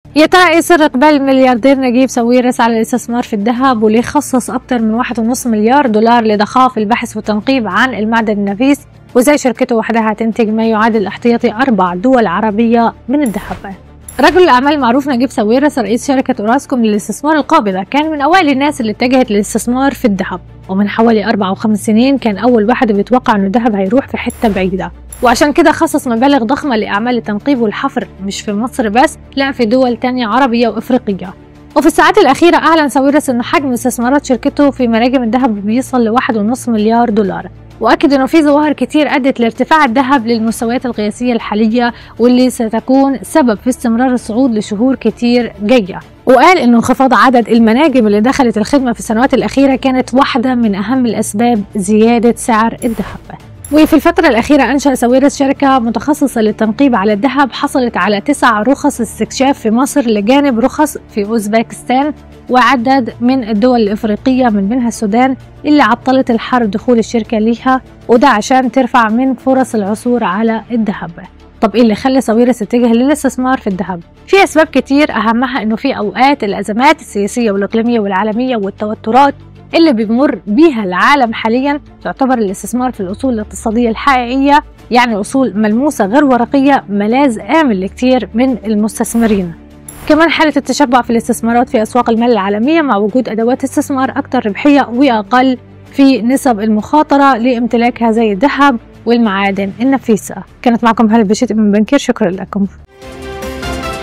يا ترى ايه سر اقبال الملياردير نجيب ساويرس على الاستثمار في الذهب وليه خصص اكتر من واحد ونص مليار دولار لضخها في البحث والتنقيب عن المعدن النفيس وازاي شركته وحدها هتنتج ما يعادل احتياطي اربع دول عربيه من الذهب رجل الاعمال المعروف نجيب ساويرس رئيس شركه اوراسكوم للاستثمار القابضه كان من اوائل الناس اللي اتجهت للاستثمار في الذهب ومن حوالي أربع أو خمس سنين كان أول واحد بيتوقع إنه الذهب هيروح في حتة بعيدة وعشان كده خصص مبالغ ضخمة لأعمال التنقيب والحفر مش في مصر بس لا في دول تانية عربية وإفريقية وفي الساعات الأخيرة أعلن ساويرس إنه حجم استثمارات شركته في مراجم الذهب بيصل لواحد ونص مليار دولار واكد انه في ظواهر كتير ادت لارتفاع الذهب للمستويات القياسيه الحاليه واللي ستكون سبب في استمرار الصعود لشهور كتير جايه وقال انه انخفاض عدد المناجم اللي دخلت الخدمه في السنوات الاخيره كانت واحده من اهم الاسباب زياده سعر الذهب وفي الفترة الأخيرة أنشأ ساويرس شركة متخصصة للتنقيب على الذهب حصلت على تسع رخص استكشاف في مصر لجانب رخص في أوزبكستان وعدد من الدول الإفريقية من بينها السودان اللي عطلت الحرب دخول الشركة ليها وده عشان ترفع من فرص العثور على الذهب طب ايه اللي خلى ساويرس تتجه للاستثمار في الذهب؟ في اسباب كتير اهمها انه في اوقات الازمات السياسيه والاقليميه والعالميه والتوترات اللي بيمر بيها العالم حاليا تعتبر الاستثمار في الاصول الاقتصاديه الحقيقيه يعني اصول ملموسه غير ورقيه ملاذ امن لكتير من المستثمرين. كمان حالة التشبع في الاستثمارات في أسواق المال العالمية مع وجود أدوات استثمار أكثر ربحية وأقل في نسب المخاطرة لامتلاكها زي الذهب والمعادن النفيسة كانت معكم هلا بشيت من بنكير شكرا لكم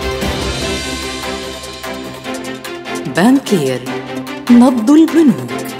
بانكير نبض البنوك